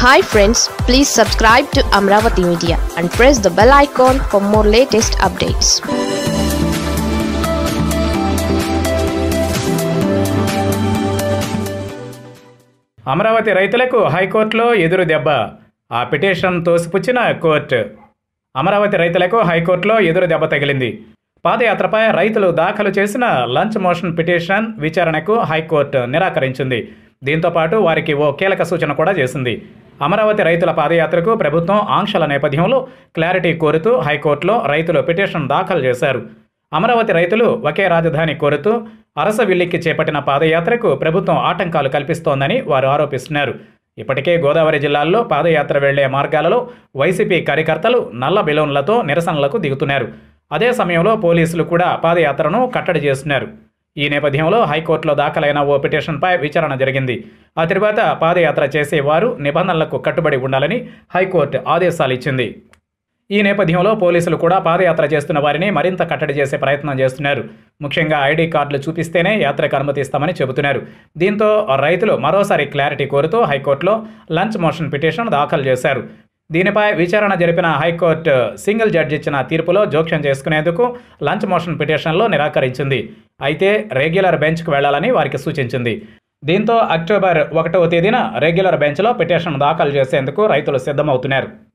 hi friends please subscribe to Amaravati media and press the bell icon for more latest updates Amaravati రైతులకు హైకోర్టులో ఎదురు దెబ్బ ఆ పిటిషన్ తోసిపుచ్చిన కోర్టు అమరావతి రైతులకు హైకోర్టులో ఎదురు దెబ్బ తగిలింది పాదయాత్రపై రైతులు దాఖలు చేసిన లంచ్ మోషన్ పిటిషన్ విచారణకు హైకోర్టు నిరాకరించింది దీంతో పాటు వారికి ఓ కీలక సూచన కూడా చేసింది అమరావతి రైతుల పాదయాత్రకు ప్రభుత్వం ఆంక్షల నేపథ్యంలో క్లారిటీ కోరుతూ హైకోర్టులో రైతులు పిటిషన్ దాఖలు చేశారు అమరావతి రైతులు ఒకే రాజధాని కోరుతూ అరసవిల్లికి చేపట్టిన పాదయాత్రకు ప్రభుత్వం ఆటంకాలు కల్పిస్తోందని వారు ఆరోపిస్తున్నారు ఇప్పటికే గోదావరి జిల్లాల్లో పాదయాత్ర వెళ్లే మార్గాలలో వైసీపీ కార్యకర్తలు నల్ల బెలూన్లతో నిరసనలకు దిగుతున్నారు అదే సమయంలో పోలీసులు కూడా పాదయాత్రను కట్టడి చేస్తున్నారు ఈ నేపథ్యంలో హైకోర్టులో దాఖలైన ఓ పిటిషన్పై విచారణ జరిగింది ఆ తర్వాత పాదయాత్ర చేసేవారు నిబంధనలకు కట్టుబడి ఉండాలని హైకోర్టు ఆదేశాలు ఇచ్చింది ఈ నేపథ్యంలో పోలీసులు కూడా పాదయాత్ర చేస్తున్న వారిని మరింత కట్టడి చేసే ప్రయత్నం చేస్తున్నారు ముఖ్యంగా ఐడి కార్డులు చూపిస్తేనే యాత్రకు అనుమతిస్తామని చెబుతున్నారు దీంతో రైతులు మరోసారి క్లారిటీ కోరుతూ హైకోర్టులో లంచ్ మోషన్ పిటిషన్ దాఖలు చేశారు దీనిపై విచారణ జరిపిన హైకోర్టు సింగిల్ జడ్జి ఇచ్చిన తీర్పులో జోక్యం చేసుకునేందుకు లంచ్ మోషన్ పిటిషన్లో నిరాకరించింది అయితే రెగ్యులర్ బెంచ్కు వెళ్లాలని వారికి సూచించింది దీంతో అక్టోబర్ ఒకటవ తేదీన రెగ్యులర్ బెంచ్లో పిటిషన్ దాఖలు చేసేందుకు రైతులు సిద్ధమవుతున్నారు